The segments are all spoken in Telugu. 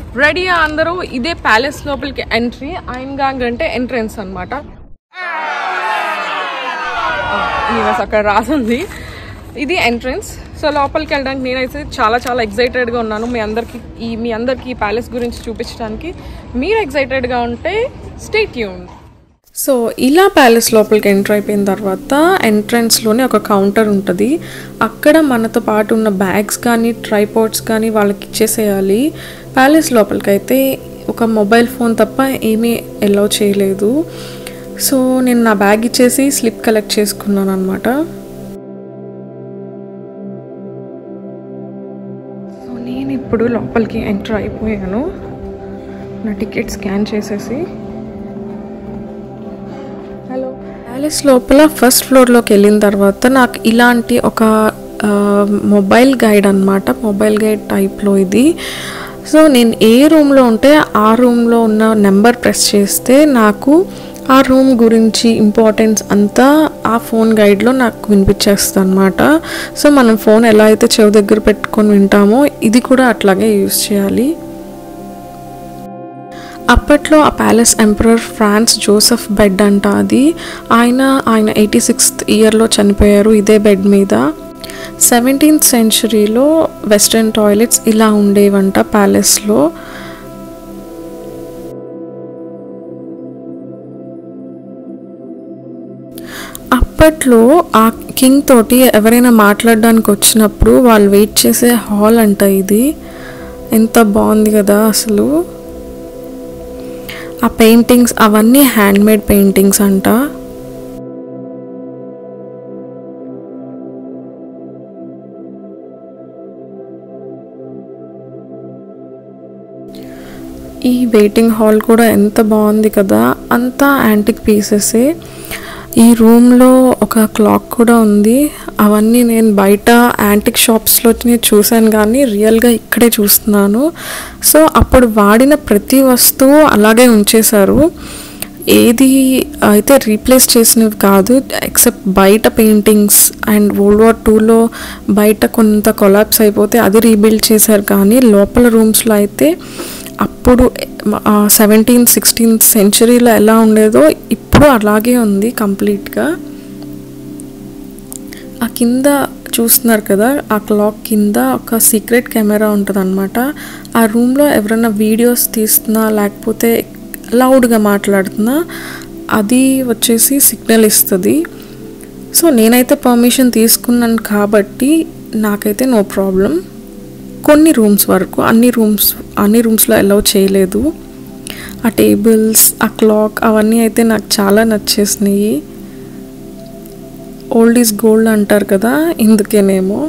రెడీ అందరూ ఇదే ప్యాలెస్ లోపలికి ఎంట్రీ ఐన్గాంగ్ అంటే ఎంట్రన్స్ అనమాట అక్కడ రాసింది ఇది ఎంట్రన్స్ సో లోపలికి వెళ్ళడానికి నేనైతే చాలా చాలా ఎక్సైటెడ్గా ఉన్నాను మీ అందరికి ఈ మీ అందరికి ఈ ప్యాలెస్ గురించి చూపించడానికి మీరు ఎక్సైటెడ్గా ఉంటే స్టేట్ యూన్ సో ఇలా ప్యాలెస్ లోపలికి ఎంటర్ అయిపోయిన తర్వాత ఎంట్రన్స్లోనే ఒక కౌంటర్ ఉంటుంది అక్కడ మనతో పాటు ఉన్న బ్యాగ్స్ కానీ ట్రైపోర్ట్స్ కానీ వాళ్ళకి ఇచ్చేసేయాలి ప్యాలెస్ లోపలికి అయితే ఒక మొబైల్ ఫోన్ తప్ప ఏమీ ఎలౌ చేయలేదు సో నేను నా బ్యాగ్ ఇచ్చేసి స్లిప్ కలెక్ట్ చేసుకున్నాను అనమాట సో నేను ఇప్పుడు లోపలికి ఎంటర్ అయిపోయాను నా టికెట్ స్కాన్ చేసేసి హలో ప్యాలెస్ లోపల ఫస్ట్ ఫ్లోర్లోకి వెళ్ళిన తర్వాత నాకు ఇలాంటి ఒక మొబైల్ గైడ్ అనమాట మొబైల్ గైడ్ టైప్లో ఇది సో నేను ఏ రూమ్లో ఉంటే ఆ రూమ్లో ఉన్న నెంబర్ ప్రెస్ చేస్తే నాకు ఆ రూమ్ గురించి ఇంపార్టెన్స్ అంతా ఆ ఫోన్ గైడ్లో నాకు వినిపించేస్తుంది అనమాట సో మనం ఫోన్ ఎలా అయితే చెవి దగ్గర పెట్టుకొని వింటామో ఇది కూడా అట్లాగే యూజ్ చేయాలి అప్పట్లో ఆ palace emperor Franz Joseph bed అంట అది ఆయన ఆయన ఎయిటీ సిక్స్త్ ఇయర్లో చనిపోయారు ఇదే బెడ్ మీద సెవెంటీన్త్ సెంచరీలో వెస్ట్రన్ టాయిలెట్స్ ఇలా ఉండేవంట ప్యాలెస్లో అప్పట్లో ఆ కింగ్ తోటి ఎవరైనా మాట్లాడడానికి వచ్చినప్పుడు వాళ్ళు వెయిట్ చేసే హాల్ అంట ఇది ఎంత బాగుంది కదా అసలు ఆ పెయింటింగ్స్ అవన్నీ హ్యాండ్ మేడ్ పెయింటింగ్స్ అంట ఈ వెయిటింగ్ హాల్ కూడా ఎంత బాగుంది కదా అంతా యాంటిక్ పీసెసే ఈ రూమ్లో ఒక క్లాక్ కూడా ఉంది అవన్నీ నేను బయట యాంటిక్ షాప్స్లో చూశాను కానీ రియల్గా ఇక్కడే చూస్తున్నాను సో అప్పుడు వాడిన ప్రతి వస్తువు అలాగే ఉంచేశారు ఏది అయితే రీప్లేస్ చేసినవి కాదు ఎక్సెప్ట్ బయట పెయింటింగ్స్ అండ్ వరల్డ్ వార్ టూలో బయట కొంత కొలాప్స్ అయిపోతే అది రీబిల్డ్ చేశారు కానీ లోపల రూమ్స్లో అయితే అప్పుడు సెవెంటీన్త్ సిక్స్టీన్త్ సెంచరీలో ఎలా ఉండేదో ఇప్పుడు అలాగే ఉంది కంప్లీట్గా ఆ కింద చూస్తున్నారు కదా ఆ క్లాక్ కింద ఒక సీక్రెట్ కెమెరా ఉంటుంది అనమాట ఆ రూమ్లో ఎవరైనా వీడియోస్ తీస్తున్నా లేకపోతే లౌడ్గా మాట్లాడుతున్నా అది వచ్చేసి సిగ్నల్ ఇస్తుంది సో నేనైతే పర్మిషన్ తీసుకున్నాను కాబట్టి నాకైతే నో ప్రాబ్లం కొన్ని రూమ్స్ వరకు అన్ని రూమ్స్ అన్ని రూమ్స్లో అలౌ చేయలేదు ఆ టేబుల్స్ ఆ క్లాక్ అవన్నీ అయితే నాకు చాలా నచ్చేసినాయి ఓల్డ్ ఈజ్ గోల్డ్ అంటారు కదా ఇందుకేనేమో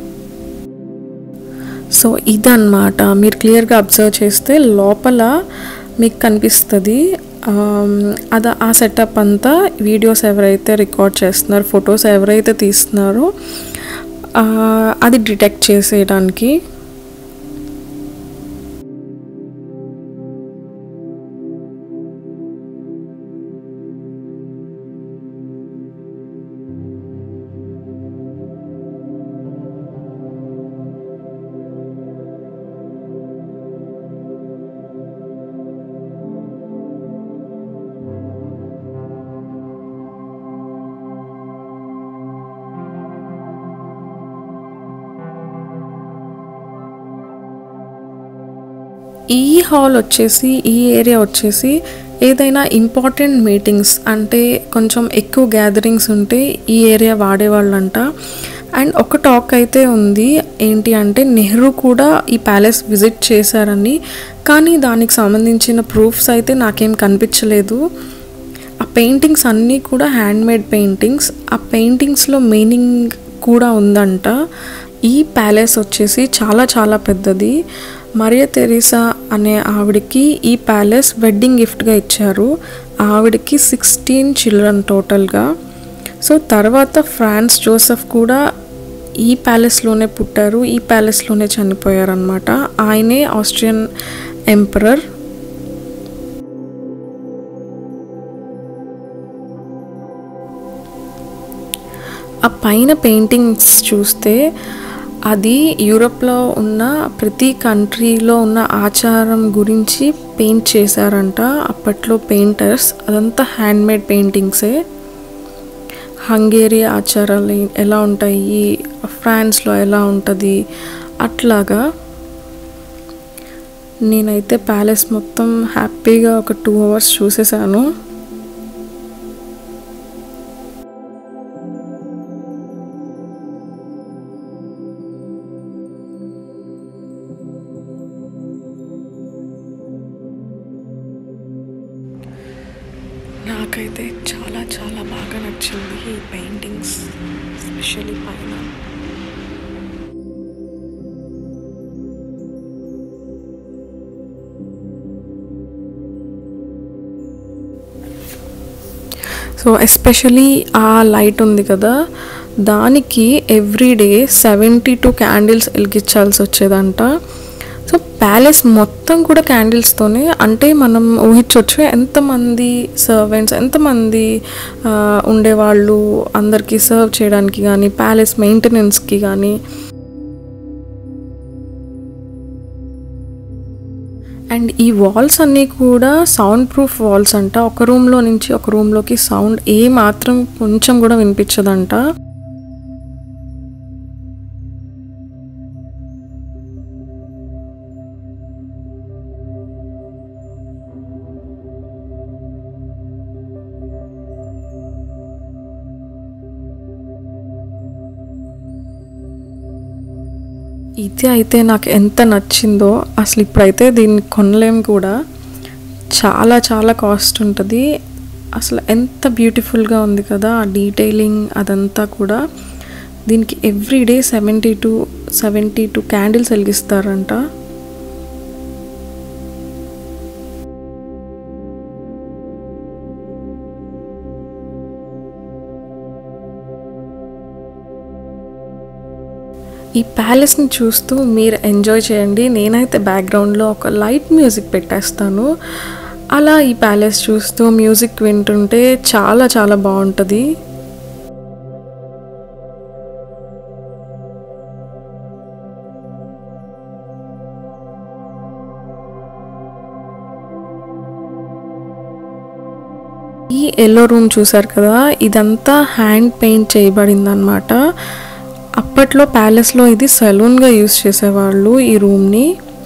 సో ఇదన్నమాట మీరు క్లియర్గా అబ్జర్వ్ చేస్తే లోపల మీకు కనిపిస్తుంది అది ఆ సెటప్ అంతా వీడియోస్ ఎవరైతే రికార్డ్ చేస్తున్నారో ఫొటోస్ ఎవరైతే తీస్తున్నారో అది డిటెక్ట్ చేసేయడానికి ఈ హాల్ వచ్చేసి ఈ ఏరియా వచ్చేసి ఏదైనా ఇంపార్టెంట్ మీటింగ్స్ అంటే కొంచెం ఎక్కువ గ్యాదరింగ్స్ ఉంటే ఈ ఏరియా వాడేవాళ్ళంట అండ్ ఒక టాక్ అయితే ఉంది ఏంటి అంటే నెహ్రూ కూడా ఈ ప్యాలెస్ విజిట్ చేశారని కానీ దానికి సంబంధించిన ప్రూఫ్స్ అయితే నాకేం కనిపించలేదు ఆ పెయింటింగ్స్ అన్నీ కూడా హ్యాండ్ మేడ్ పెయింటింగ్స్ ఆ పెయింటింగ్స్లో మీనింగ్ కూడా ఉందంట ఈ ప్యాలెస్ వచ్చేసి చాలా చాలా పెద్దది మరియా తెరీసా అనే ఆవిడకి ఈ ప్యాలెస్ వెడ్డింగ్ గిఫ్ట్గా ఇచ్చారు ఆవిడకి సిక్స్టీన్ చిల్డ్రన్ టోటల్గా సో తర్వాత ఫ్రాన్స్ జోసెఫ్ కూడా ఈ ప్యాలెస్లోనే పుట్టారు ఈ ప్యాలెస్లోనే చనిపోయారు అనమాట ఆయనే ఆస్ట్రియన్ ఎంపరర్ ఆ పైన పెయింటింగ్స్ చూస్తే అది యూరోప్లో ఉన్న ప్రతి కంట్రీలో ఉన్న ఆచారం గురించి పెయింట్ చేశారంట అప్పట్లో పెయింటర్స్ అదంతా హ్యాండ్మేడ్ పెయింటింగ్సే హంగేరీ ఆచారాలు ఎలా ఉంటాయి ఫ్రాన్స్లో ఎలా ఉంటుంది అట్లాగా నేనైతే ప్యాలెస్ మొత్తం హ్యాపీగా ఒక టూ అవర్స్ చూసేసాను నాకైతే చాలా చాలా బాగా నచ్చింది ఈ పెయింటింగ్స్ ఎస్పెషల్లీ పైన సో ఎస్పెషలీ ఆ లైట్ ఉంది కదా దానికి ఎవ్రీడే సెవెంటీ టూ క్యాండిల్స్ వెలిగించాల్సి వచ్చేదంట సో ప్యాలెస్ మొత్తం కూడా క్యాండిల్స్తోనే అంటే మనం ఊహించవచ్చు ఎంతమంది సర్వెంట్స్ ఎంతమంది ఆ, ఉండేవాళ్ళు అందరికీ సర్వ్ చేయడానికి కానీ ప్యాలెస్ మెయింటెనెన్స్కి కానీ అండ్ ఈ వాల్స్ అన్నీ కూడా సౌండ్ ప్రూఫ్ వాల్స్ అంట ఒక రూమ్లో నుంచి ఒక రూమ్లోకి సౌండ్ ఏ మాత్రం కొంచెం కూడా వినిపించదంట ఇది అయితే నాకు ఎంత నచ్చిందో అసలు ఇప్పుడైతే దీన్ని కొనలేం కూడా చాలా చాలా కాస్ట్ ఉంటుంది అసలు ఎంత బ్యూటిఫుల్గా ఉంది కదా ఆ డీటెయిలింగ్ అదంతా కూడా దీనికి every day seventy two seventy two candles వెలిగిస్తారంట ఈ ప్యాలెస్ని చూస్తూ మీరు ఎంజాయ్ చేయండి నేనైతే బ్యాక్గ్రౌండ్లో ఒక లైట్ మ్యూజిక్ పెట్టేస్తాను అలా ఈ ప్యాలెస్ చూస్తూ మ్యూజిక్ వింటుంటే చాలా చాలా బాగుంటుంది ఈ ఎల్లో రూమ్ చూసారు కదా ఇదంతా హ్యాండ్ పెయింట్ చేయబడింది అనమాట అప్పట్లో ప్యాలెస్లో ఇది సలూన్గా యూస్ చేసేవాళ్ళు ఈ రూమ్ని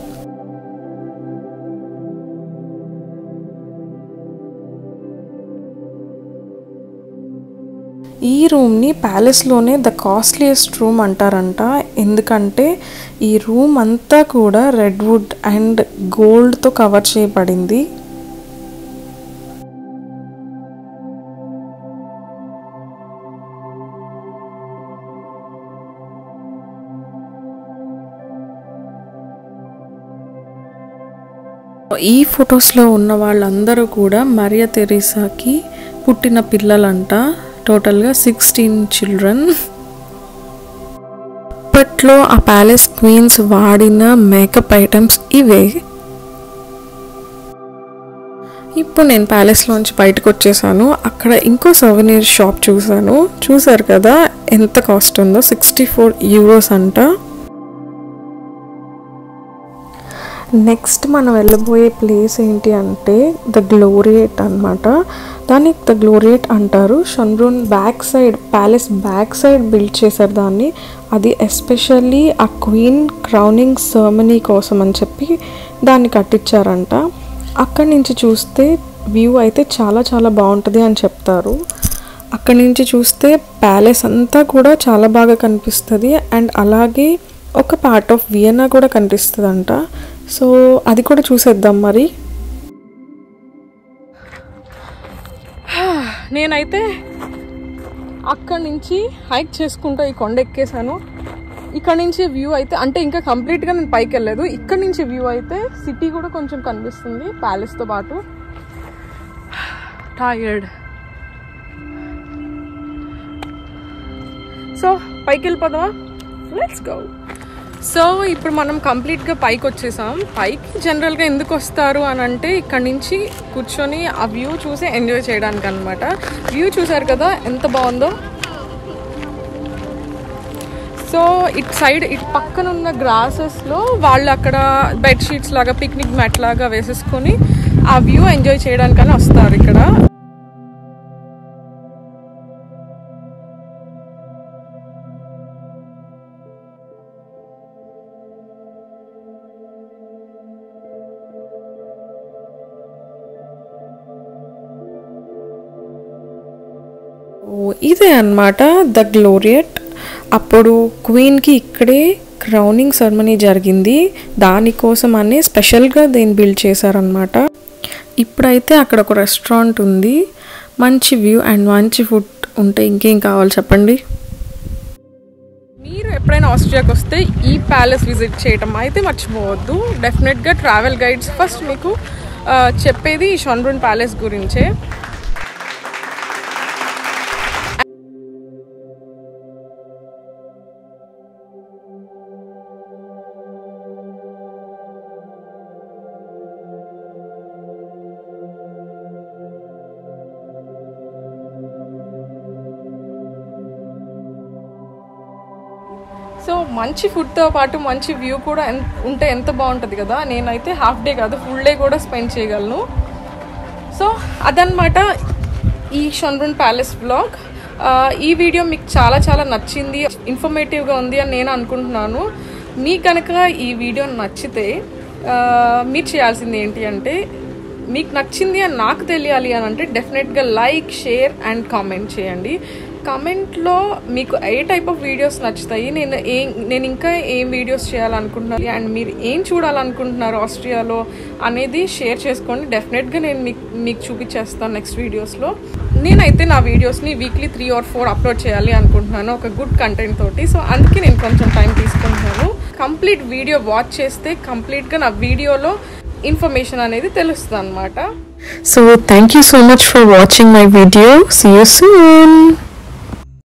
ఈ రూమ్ని ప్యాలెస్లోనే ద కాస్ట్లీయెస్ట్ రూమ్ అంటారంట ఎందుకంటే ఈ రూమ్ అంతా కూడా రెడ్ వుడ్ అండ్ గోల్డ్తో కవర్ చేయబడింది ఈ ఫొటోస్లో ఉన్న వాళ్ళందరూ కూడా మరియా తెరీసాకి పుట్టిన పిల్లలంట టోటల్గా సిక్స్టీన్ చిల్డ్రన్ అప్పట్లో ఆ ప్యాలెస్ క్వీన్స్ వాడిన మేకప్ ఐటమ్స్ ఇవే ఇప్పుడు నేను ప్యాలెస్లోంచి బయటకు వచ్చేసాను అక్కడ ఇంకో సోవెనీర్ షాప్ చూసాను చూసారు కదా ఎంత కాస్ట్ ఉందో సిక్స్టీ ఫోర్ యూరోస్ అంట నెక్స్ట్ మనం వెళ్ళబోయే ప్లేస్ ఏంటి అంటే ద గ్లోరియేట్ అనమాట దాన్ని ద గ్లోరియేట్ అంటారు Schonbrunn back side palace back side build చేశారు దాన్ని అది ఎస్పెషల్లీ ఆ క్వీన్ క్రౌనింగ్ సర్మనీ కోసం అని చెప్పి దాన్ని కట్టించారంట అక్కడి నుంచి చూస్తే వ్యూ అయితే చాలా చాలా బాగుంటుంది అని చెప్తారు అక్కడి నుంచి చూస్తే ప్యాలెస్ అంతా కూడా చాలా బాగా కనిపిస్తుంది అండ్ అలాగే ఒక పార్ట్ ఆఫ్ వియన్నా కూడా కనిపిస్తుందంట సో అది కూడా చూసేద్దాం మరి నేనైతే అక్కడి నుంచి హైక్ చేసుకుంటూ ఈ కొండ ఎక్కేసాను ఇక్కడ నుంచి వ్యూ అయితే అంటే ఇంకా కంప్లీట్గా నేను పైకి వెళ్ళలేదు ఇక్కడ నుంచి వ్యూ అయితే సిటీ కూడా కొంచెం కనిపిస్తుంది ప్యాలెస్తో పాటు టైర్డ్ సో పైకి వెళ్ళిపోదామా లెట్స్ గో సో ఇప్పుడు మనం కంప్లీట్గా పైకి వచ్చేసాం పైకి జనరల్గా ఎందుకు వస్తారు అని అంటే ఇక్కడ నుంచి కూర్చొని ఆ వ్యూ చూసి ఎంజాయ్ చేయడానికి అనమాట వ్యూ చూసారు కదా ఎంత బాగుందో సో సో ఇటు సైడ్ ఇటు పక్కన ఉన్న గ్రాసెస్లో వాళ్ళు అక్కడ బెడ్షీట్స్ లాగా పిక్నిక్ మ్యాట్ లాగా వేసేసుకొని ఆ వ్యూ ఎంజాయ్ చేయడానికని వస్తారు ఇక్కడ ఓ, ఇదే అన్నమాట ద గ్లోరియట్ అప్పుడు క్వీన్కి ఇక్కడే క్రౌనింగ్ సెరమనీ జరిగింది దానికోసం అని స్పెషల్గా దీన్ని బిల్డ్ చేశారనమాట ఇప్పుడైతే అక్కడ ఒక రెస్టారెంట్ ఉంది మంచి వ్యూ అండ్ మంచి ఫుడ్ ఉంటే ఇంకేం కావాలి చెప్పండి మీరు ఎప్పుడైనా ఆస్ట్రియాకి వస్తే ఈ ప్యాలెస్ విజిట్ చేయటం అయితే మర్చిపోవద్దు డెఫినెట్గా ట్రావెల్ గైడ్స్ ఫస్ట్ మీకు ఆ, చెప్పేది ఈ షన్రున్ ప్యాలెస్ గురించే సో మంచి ఫుడ్తో పాటు మంచి వ్యూ కూడా ఎన్- ఉంటే ఎంత బాగుంటుంది కదా నేనైతే హాఫ్ డే కాదు ఫుల్ డే కూడా స్పెండ్ చేయగలను సో అదనమాట ఈ షన్రున్ ప్యాలెస్ బ్లాగ్ ఈ వీడియో మీకు చాలా చాలా నచ్చింది ఇన్ఫర్మేటివ్గా ఉంది అని నేను అనుకుంటున్నాను మీకు కనుక ఈ వీడియో నచ్చితే ఆ, మీరు చేయాల్సింది ఏంటి అంటే మీకు నచ్చింది అని నాకు తెలియాలి అని అంటే డెఫినెట్గా లైక్ షేర్ అండ్ కామెంట్ చేయండి కామెంట్లో మీకు ఏ టైప్ ఆఫ్ వీడియోస్ నచ్చుతాయి నేను ఏం నేను ఇంకా ఏం వీడియోస్ చేయాలనుకుంటున్నాను అండ్ మీరు ఏం చూడాలనుకుంటున్నారు ఆస్ట్రియాలో అనేది షేర్ చేసుకోండి డెఫినెట్గా నేను మీకు మీకు చూపించేస్తాను నెక్స్ట్ వీడియోస్లో నేనైతే నా వీడియోస్ని weekly three or four upload చేయాలి అనుకుంటున్నాను ఒక గుడ్ కంటెంట్ తోటి సో అందుకే నేను కొంచెం టైం తీసుకుంటున్నాను కంప్లీట్ వీడియో వాచ్ చేస్తే కంప్లీట్గా నా వీడియోలో ఇన్ఫర్మేషన్ అనేది తెలుస్తుంది అనమాట So thank you so much for watching my video. See you soon.